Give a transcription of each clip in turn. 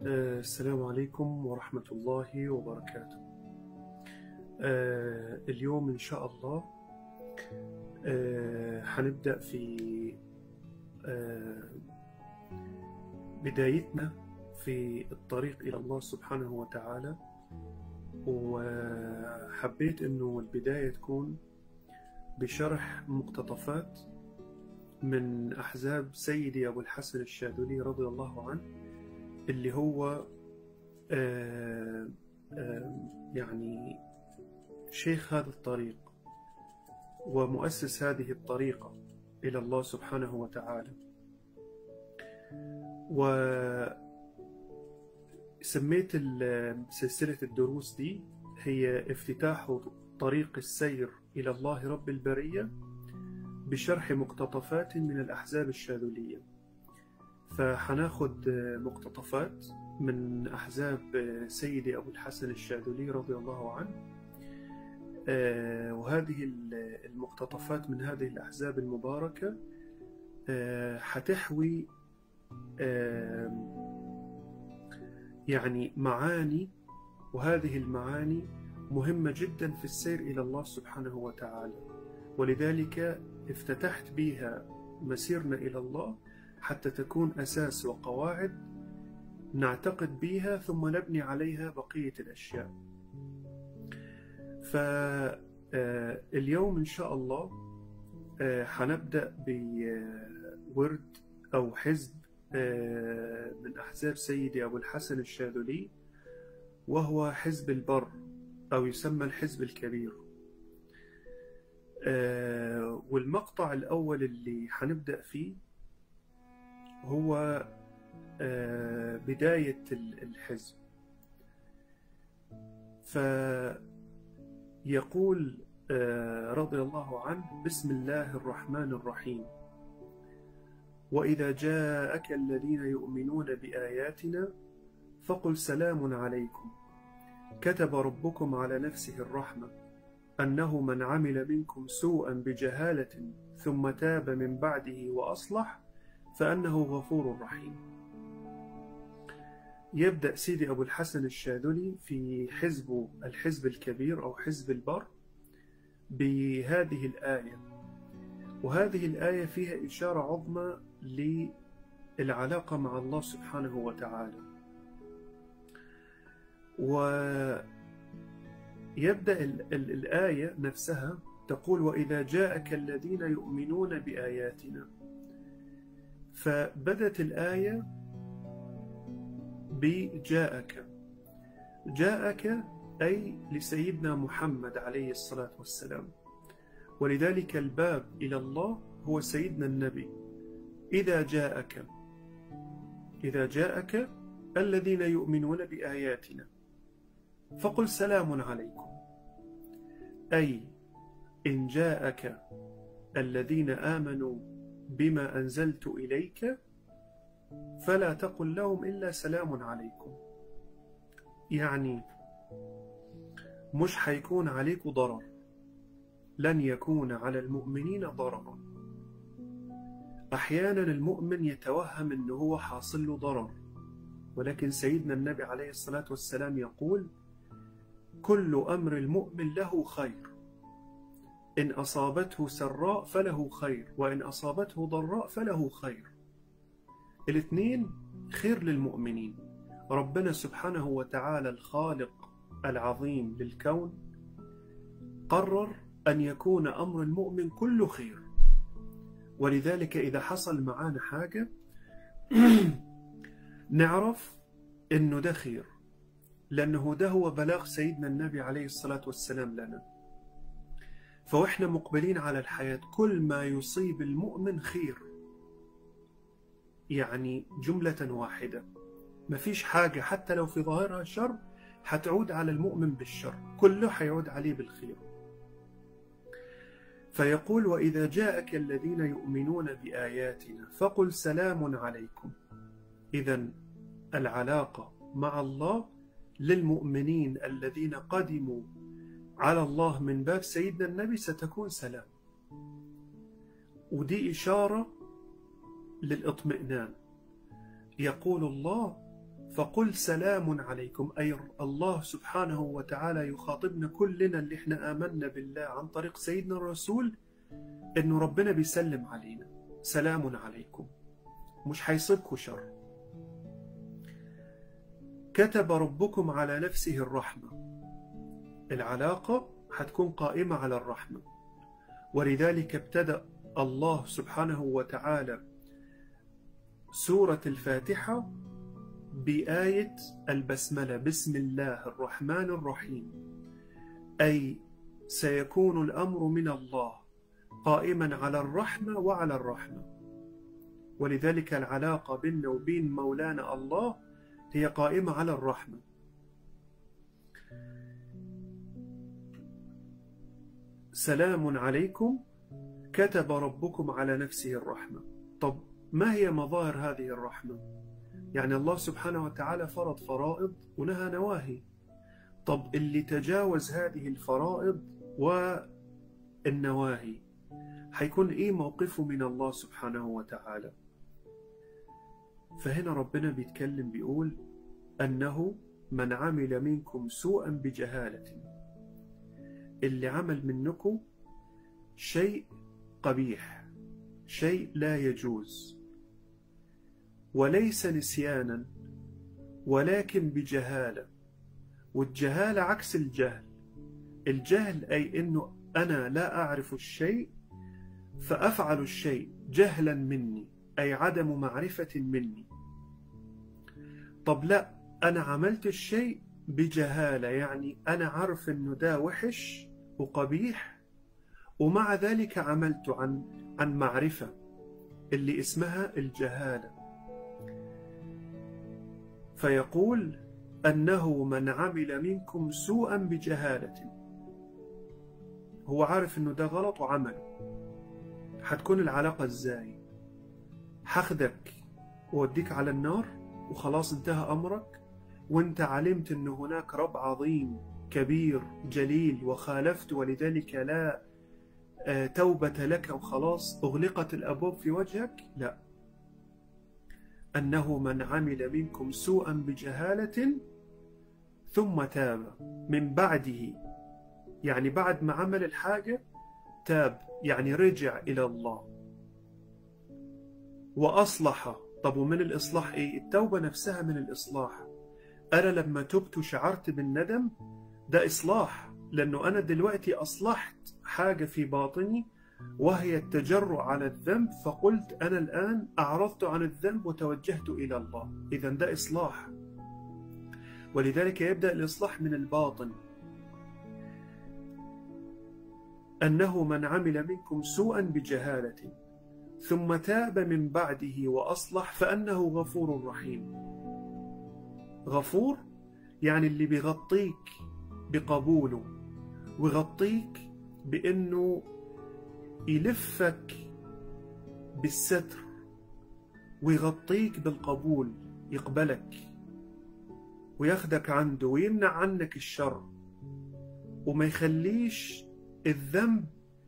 آه، السلام عليكم ورحمة الله وبركاته آه، اليوم إن شاء الله آه، هنبدأ في آه، بدايتنا في الطريق إلى الله سبحانه وتعالى وحبيت إنه البداية تكون بشرح مقتطفات من أحزاب سيدي أبو الحسن الشاذلي رضي الله عنه اللي هو آه، آه، يعني شيخ هذا الطريق ومؤسس هذه الطريقة إلى الله سبحانه وتعالى وسميت ال- سلسلة الدروس دي هي افتتاح طريق السير إلى الله رب البرية بشرح مقتطفات من الأحزاب الشاذلية فحناخد مقتطفات من أحزاب سيدي أبو الحسن الشاذلي رضي الله عنه آه، وهذه المقتطفات من هذه الأحزاب المباركة آه، حتحوي آه، يعني معاني وهذه المعاني مهمة جدا في السير إلى الله سبحانه وتعالى ولذلك افتتحت بها مسيرنا إلى الله حتى تكون أساس وقواعد نعتقد بها ثم نبني عليها بقية الأشياء فاليوم إن شاء الله آه، حنبدأ بورد أو حزب آه، من أحزاب سيدي أبو الحسن الشاذلي وهو حزب البر أو يسمى الحزب الكبير آه، والمقطع الأول اللي حنبدأ فيه هو آه، بداية ال- الحزب فيقول آه، رضي الله عنه بسم الله الرحمن الرحيم وإذا جاءك الذين يؤمنون بآياتنا فقل سلام عليكم كتب ربكم على نفسه الرحمة أنه من عمل منكم سوءا بجهالة ثم تاب من بعده وأصلح فأنه غفور رحيم يبدأ سيدي أبو الحسن الشاذلي في حزبه الحزب الكبير أو حزب البر بهذه الآية وهذه الآية فيها إشارة عظمى للعلاقة مع الله سبحانه وتعالى ويبدأ ال- ال- الآية نفسها تقول وإذا جاءك الذين يؤمنون بآياتنا فبدت الآية بجاءك جاءك أي لسيدنا محمد عليه الصلاة والسلام ولذلك الباب إلى الله هو سيدنا النبي إذا جاءك إذا جاءك الذين يؤمنون بآياتنا فقل سلام عليكم أي إن جاءك الذين آمنوا بما أنزلت إليك فلا تقل لهم إلا سلام عليكم يعني مش حيكون عليكم ضرر لن يكون على المؤمنين ضرر أحيانا المؤمن يتوهم أنه هو حاصل له ضرر ولكن سيدنا النبي عليه الصلاة والسلام يقول كل أمر المؤمن له خير إن أصابته سراء فله خير وإن أصابته ضراء فله خير الاثنين خير للمؤمنين ربنا سبحانه وتعالى الخالق العظيم للكون قرر أن يكون أمر المؤمن كله خير ولذلك إذا حصل معانا حاجة نعرف إنه ده خير لأنه ده هو بلاغ سيدنا النبي عليه الصلاة والسلام لنا فوإحنا مقبلين على الحياة كل ما يصيب المؤمن خير يعني جملة واحدة مفيش حاجة حتى لو في ظاهرها شر حتعود على المؤمن بالشر كله حيعود عليه بالخير فيقول وإذا جاءك الذين يؤمنون بآياتنا فقل سلام عليكم إذا العلاقة مع الله للمؤمنين الذين قدموا على الله من باب سيدنا النبي ستكون سلام ودي إشارة للإطمئنان يقول الله فقل سلام عليكم أي الله سبحانه وتعالى يخاطبنا كلنا اللي احنا آمنا بالله عن طريق سيدنا الرسول إنه ربنا بيسلم علينا سلام عليكم مش هيصيبكم شر كتب ربكم على نفسه الرحمة العلاقة هتكون قائمة على الرحمة ولذلك ابتدأ الله سبحانه وتعالى سورة الفاتحة بآية البسملة بسم الله الرحمن الرحيم أي سيكون الأمر من الله قائما على الرحمة وعلى الرحمة ولذلك العلاقة بيننا وبين مولانا الله هي قائمة على الرحمة سلام عليكم كتب ربكم على نفسه الرحمة طب ما هي مظاهر هذه الرحمة يعني الله سبحانه وتعالى فرض فرائض ونهى نواهي طب اللي تجاوز هذه الفرائض والنواهي حيكون ايه موقفه من الله سبحانه وتعالى فهنا ربنا بيتكلم بيقول أنه من عمل منكم سوءا بجهالة اللي عمل منكم شيء قبيح شيء لا يجوز وليس نسيانا ولكن بجهالة والجهالة عكس الجهل الجهل أي أنه أنا لا أعرف الشيء فأفعل الشيء جهلا مني أي عدم معرفة مني طب لا أنا عملت الشيء بجهالة يعني أنا عارف أنه ده وحش وقبيح ومع ذلك عملته عن عن معرفة اللي اسمها الجهالة فيقول أنه من عمل منكم سوءا بجهالة هو عارف أنه ده غلط وعمله هتكون العلاقة ازاي هاخدك ووديك على النار وخلاص انتهى أمرك وانت علمت أن هناك رب عظيم كبير جليل وخالفت ولذلك لا توبة لك وخلاص أغلقت الأبواب في وجهك لا أنه من عمل منكم سوءا بجهالة ثم تاب من بعده يعني بعد ما عمل الحاجة تاب يعني رجع إلى الله وأصلح طب ومن الإصلاح إيه؟ التوبة نفسها من الإصلاح أنا لما تبت وشعرت بالندم ده إصلاح لأنه أنا دلوقتي أصلحت حاجة في باطني وهي التجرؤ على الذنب فقلت أنا الآن أعرضت عن الذنب وتوجهت إلى الله إذا ده إصلاح ولذلك يبدأ الإصلاح من الباطن أنه من عمل منكم سوءا بجهالة ثم تاب من بعده وأصلح فأنه غفور رحيم غفور يعني اللي بيغطيك بقبوله ويغطيك بأنه يلفك بالستر ويغطيك بالقبول يقبلك وياخدك عنده ويمنع عنك الشر وما يخليش الذنب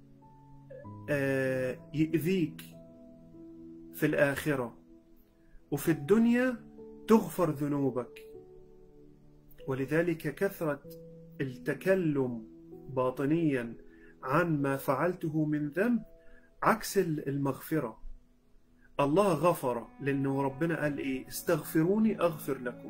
يأذيك في الآخرة وفي الدنيا تغفر ذنوبك ولذلك كثرة التكلم باطنيا عن ما فعلته من ذنب عكس المغفرة الله غفر لأنه ربنا قال إيه استغفروني أغفر لكم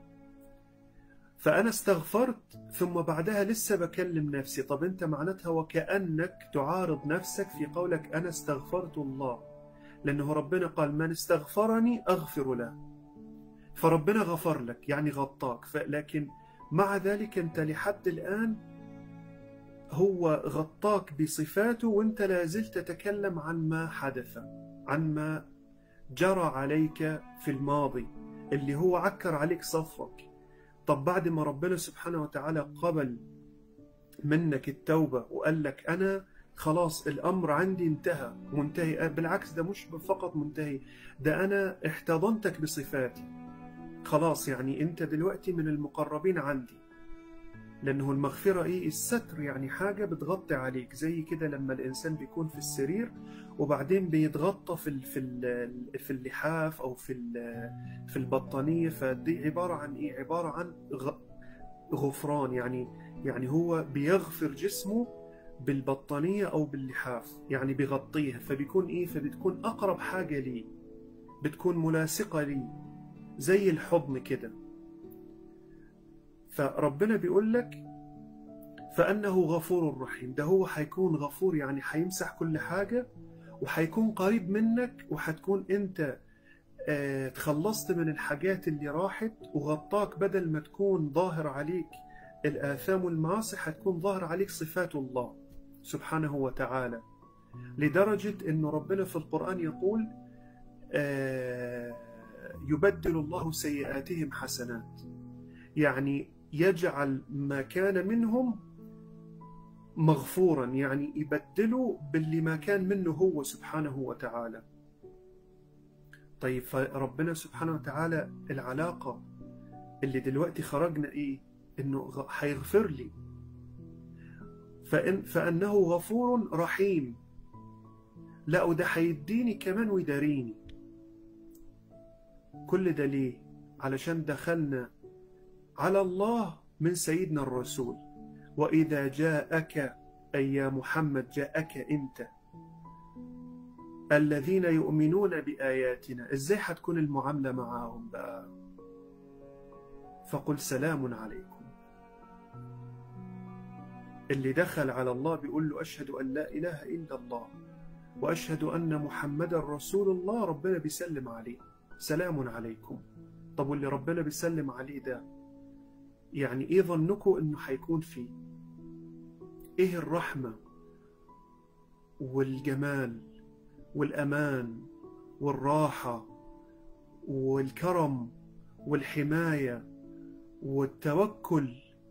فأنا استغفرت ثم بعدها لسه بكلم نفسي طب أنت معناتها وكأنك تعارض نفسك في قولك أنا استغفرت الله لأنه ربنا قال من استغفرني أغفر له فربنا غفر لك يعني غطاك لكن مع ذلك أنت لحد الآن هو غطاك بصفاته وانت لا زلت تتكلم عن ما حدث عن ما جرى عليك في الماضي اللي هو عكر عليك صفرك طب بعد ما ربنا سبحانه وتعالى قبل منك التوبة وقال لك أنا خلاص الأمر عندي انتهى منتهي بالعكس ده مش فقط منتهي ده أنا احتضنتك بصفاتي خلاص يعني أنت دلوقتي من المقربين عندي لأنه المغفرة إيه الستر يعني حاجة بتغطي عليك زي كده لما الإنسان بيكون في السرير وبعدين بيتغطى في ال في ال في اللحاف أو في ال- في البطانية فدي عبارة عن إيه عبارة عن غ- غفران يعني يعني هو بيغفر جسمه بالبطانية أو باللحاف يعني بيغطيها فبيكون إيه فبتكون أقرب حاجة ليه بتكون ملاصقة ليه زي الحضن كده فربنا بيقول لك فأنه غفور رحيم ده هو حيكون غفور يعني حيمسح كل حاجة وحيكون قريب منك وحتكون أنت آه، تخلصت من الحاجات اللي راحت وغطاك بدل ما تكون ظاهر عليك الآثام والمعاصي حتكون ظاهر عليك صفات الله سبحانه وتعالى لدرجة أن ربنا في القرآن يقول آه، يبدل الله سيئاتهم حسنات يعني يجعل ما كان منهم مغفورا يعني يبدله باللي ما كان منه هو سبحانه وتعالى طيب فربنا سبحانه وتعالى العلاقة اللي دلوقتي خرجنا ايه انه غ- هيغفر لي فإن فأنه غفور رحيم لا وده هيديني كمان ويداريني كل ده ليه علشان دخلنا على الله من سيدنا الرسول وإذا جاءك أي يا محمد جاءك أنت الذين يؤمنون بآياتنا إزاي حتكون المعاملة معهم بقى فقل سلام عليكم اللي دخل على الله بيقول له أشهد أن لا إله إلا الله وأشهد أن محمدا رسول الله ربنا بيسلم عليه سلام عليكم طب واللي ربنا بيسلم عليه ده يعني إيه ظنكم إنه حيكون فيه إيه الرحمة والجمال والأمان والراحة والكرم والحماية والتوكل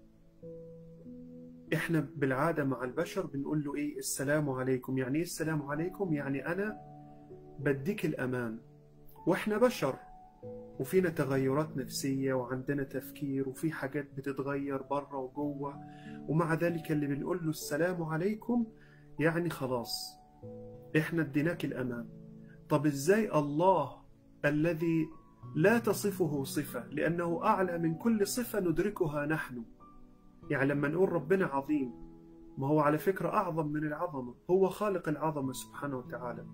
احنا بالعادة مع البشر بنقول له ايه السلام عليكم يعني ايه السلام عليكم يعني انا بديك الامان واحنا بشر وفينا تغيرات نفسية وعندنا تفكير وفي حاجات بتتغير بره وجوه ومع ذلك اللي بنقول له السلام عليكم يعني خلاص احنا اديناك الامان طب ازاي الله الذي لا تصفه صفة لأنه أعلى من كل صفة ندركها نحن يعني لما نقول ربنا عظيم ما هو على فكرة أعظم من العظمة هو خالق العظمة سبحانه وتعالى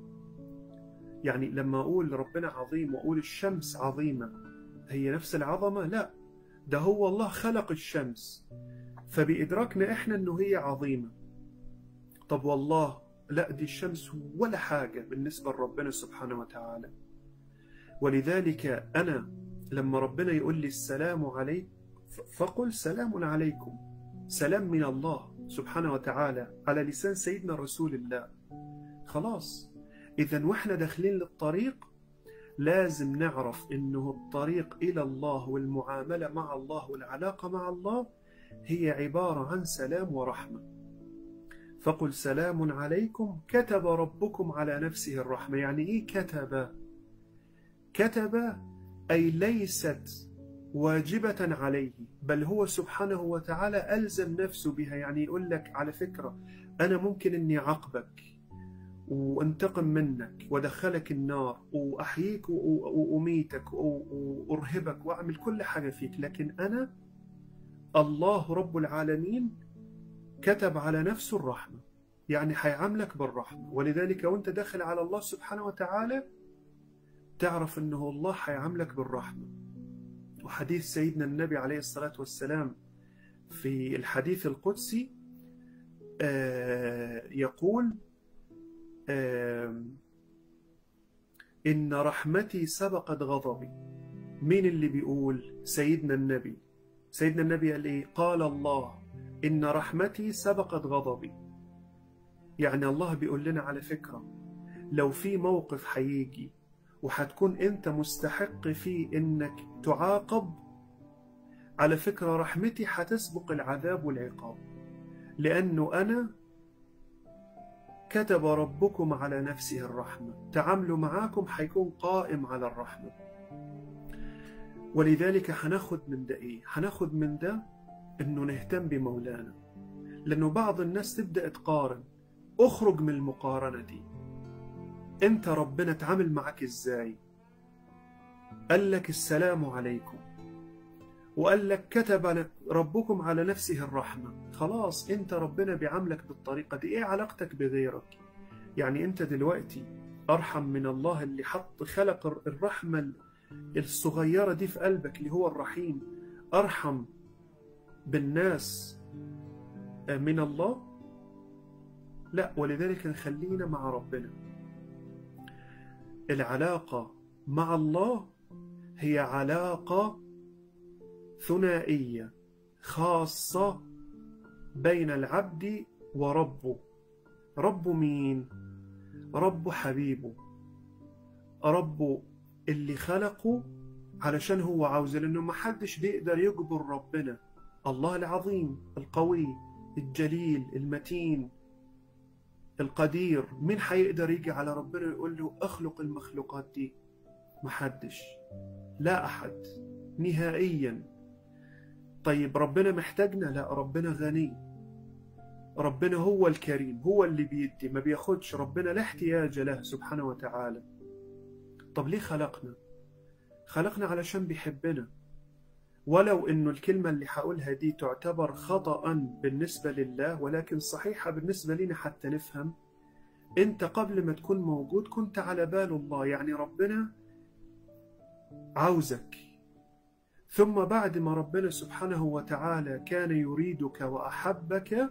يعني لما أقول ربنا عظيم وأقول الشمس عظيمة هي نفس العظمة لا ده هو الله خلق الشمس فبإدراكنا إحنا أنه هي عظيمة طب والله لا دي الشمس ولا حاجة بالنسبة لربنا سبحانه وتعالى ولذلك أنا لما ربنا يقول لي السلام عليك فقل سلام عليكم سلام من الله سبحانه وتعالى على لسان سيدنا رسول الله خلاص إذا وإحنا داخلين للطريق لازم نعرف إنه الطريق إلى الله والمعاملة مع الله والعلاقة مع الله هي عبارة عن سلام ورحمة فقل سلام عليكم كتب ربكم على نفسه الرحمة يعني إيه كتب كتب أي ليست واجبة عليه بل هو سبحانه وتعالى ألزم نفسه بها يعني يقول لك على فكرة أنا ممكن أني أعاقبك وانتقم منك وادخلك النار وأحييك وأميتك وأرهبك وأعمل كل حاجة فيك لكن أنا الله رب العالمين كتب على نفسه الرحمة يعني حيعاملك بالرحمة ولذلك وانت داخل على الله سبحانه وتعالى تعرف انه الله حيعاملك بالرحمة وحديث سيدنا النبي عليه الصلاة والسلام في الحديث القدسي آه يقول آه إن رحمتي سبقت غضبي مين اللي بيقول سيدنا النبي سيدنا النبي قال إيه قال الله إن رحمتي سبقت غضبي يعني الله بيقول لنا على فكرة لو في موقف حيجي وحتكون أنت مستحق فيه إنك تعاقب على فكرة رحمتي حتسبق العذاب والعقاب لأنه أنا كتب ربكم على نفسه الرحمة تعاملوا معاكم حيكون قائم على الرحمة ولذلك هناخد من ده إيه؟ هناخد من ده إنه نهتم بمولانا لأنه بعض الناس تبدأ تقارن اخرج من المقارنة دي انت ربنا تعامل معك ازاي قال لك السلام عليكم وقال لك كتب ربكم على نفسه الرحمة خلاص انت ربنا بيعاملك بالطريقة دي ايه علاقتك بغيرك يعني انت دلوقتي ارحم من الله اللي حط خلق الرحمة الصغيرة دي في قلبك اللي هو الرحيم ارحم بالناس من الله لا ولذلك نخلينا مع ربنا العلاقة مع الله هي علاقة ثنائية خاصة بين العبد وربه ربه مين؟ ربه حبيبه ربه اللي خلقه علشان هو عاوز لأنه محدش بيقدر يجبر ربنا الله العظيم القوي الجليل المتين القدير مين حيقدر يجي على ربنا يقول له اخلق المخلوقات دي محدش لا احد نهائيا طيب ربنا محتاجنا لا ربنا غني ربنا هو الكريم هو اللي بيدي ما بياخدش ربنا لا احتياج له سبحانه وتعالى طب ليه خلقنا خلقنا علشان بيحبنا ولو انه الكلمة اللي هقولها دي تعتبر خطأ بالنسبة لله ولكن صحيحة بالنسبة لنا حتى نفهم انت قبل ما تكون موجود كنت على بال الله يعني ربنا عاوزك ثم بعد ما ربنا سبحانه وتعالى كان يريدك وأحبك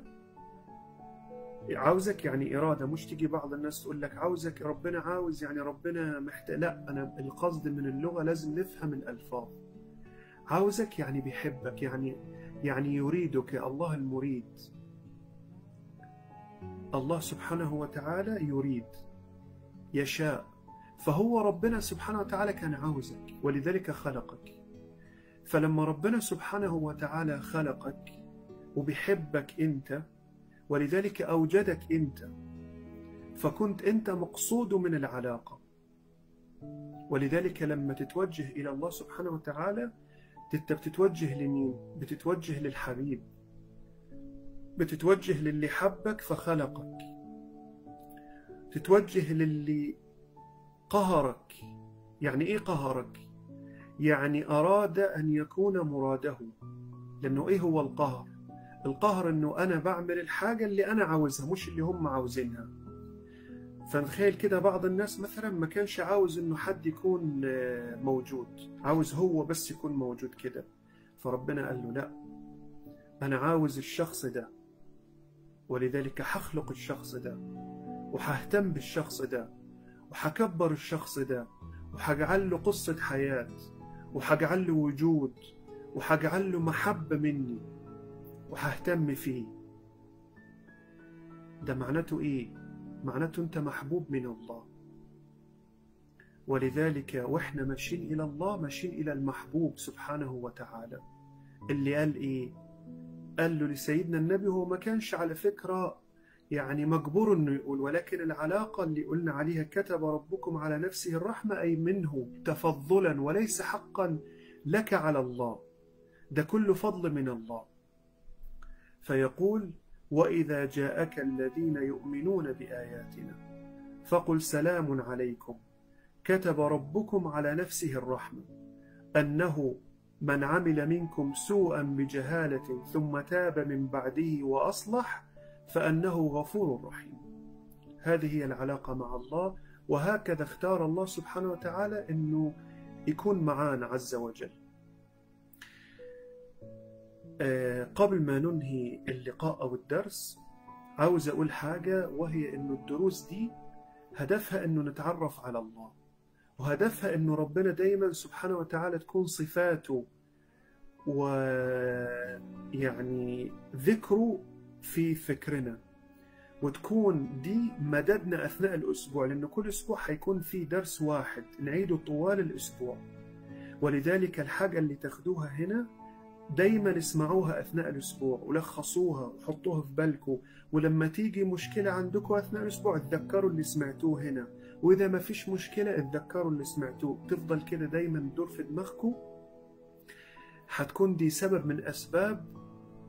عاوزك يعني إرادة مش تيجي بعض الناس تقول لك عاوزك ربنا عاوز يعني ربنا محتاج لا أنا القصد من اللغة لازم نفهم الألفاظ عاوزك يعني بيحبك يعني يعني يريدك الله المريد الله سبحانه وتعالى يريد يشاء فهو ربنا سبحانه وتعالى كان عاوزك ولذلك خلقك فلما ربنا سبحانه وتعالى خلقك وبيحبك انت ولذلك اوجدك انت فكنت انت مقصود من العلاقه ولذلك لما تتوجه الى الله سبحانه وتعالى انت بتتوجه لمين بتتوجه للحبيب بتتوجه للي حبك فخلقك تتوجه للي قهرك يعني ايه قهرك يعني اراد ان يكون مراده لانه ايه هو القهر القهر انه انا بعمل الحاجه اللي انا عاوزها مش اللي هم عاوزينها فنتخيل كده بعض الناس مثلا ما كانش عاوز انه حد يكون موجود عاوز هو بس يكون موجود كده فربنا قال له لا انا عاوز الشخص ده ولذلك حخلق الشخص ده وحهتم بالشخص ده وحكبر الشخص ده وحجعل له قصة حياة وحجعل له وجود وحجعل له محبة مني وحهتم فيه ده معناته ايه معناته انت محبوب من الله ولذلك واحنا ماشيين الى الله ماشيين الى المحبوب سبحانه وتعالى اللي قال ايه قال له لسيدنا النبي هو ما كانش على فكرة يعني مجبور انه يقول ولكن العلاقة اللي قلنا عليها كتب ربكم على نفسه الرحمة أي منه تفضلا وليس حقا لك على الله ده كله فضل من الله فيقول وإذا جاءك الذين يؤمنون بآياتنا فقل سلام عليكم كتب ربكم على نفسه الرحمة أنه من عمل منكم سوءا بجهالة ثم تاب من بعده وأصلح فأنه غفور رحيم هذه هي العلاقة مع الله وهكذا اختار الله سبحانه وتعالى أنه يكون معانا عز وجل قبل ما ننهي اللقاء أو الدرس عاوز أقول حاجة وهي أنه الدروس دي هدفها أنه نتعرف على الله وهدفها أنه ربنا دايما سبحانه وتعالى تكون صفاته ويعني ذكره في فكرنا وتكون دي مددنا أثناء الأسبوع لأنه كل أسبوع حيكون في درس واحد نعيده طوال الأسبوع ولذلك الحاجة اللي تاخدوها هنا دايما اسمعوها أثناء الأسبوع ولخصوها وحطوها في بالكم ولما تيجي مشكلة عندكم أثناء الأسبوع تذكروا اللي سمعتوه هنا وإذا ما فيش مشكلة اتذكروا اللي سمعتوه تفضل كده دايما تدور في دماغكم هتكون دي سبب من أسباب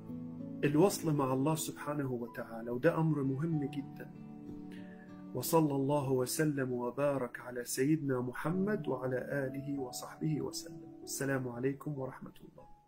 الوصل مع الله سبحانه وتعالى وده أمر مهم جدا وصلى الله وسلم وبارك على سيدنا محمد وعلى آله وصحبه وسلم السلام عليكم ورحمة الله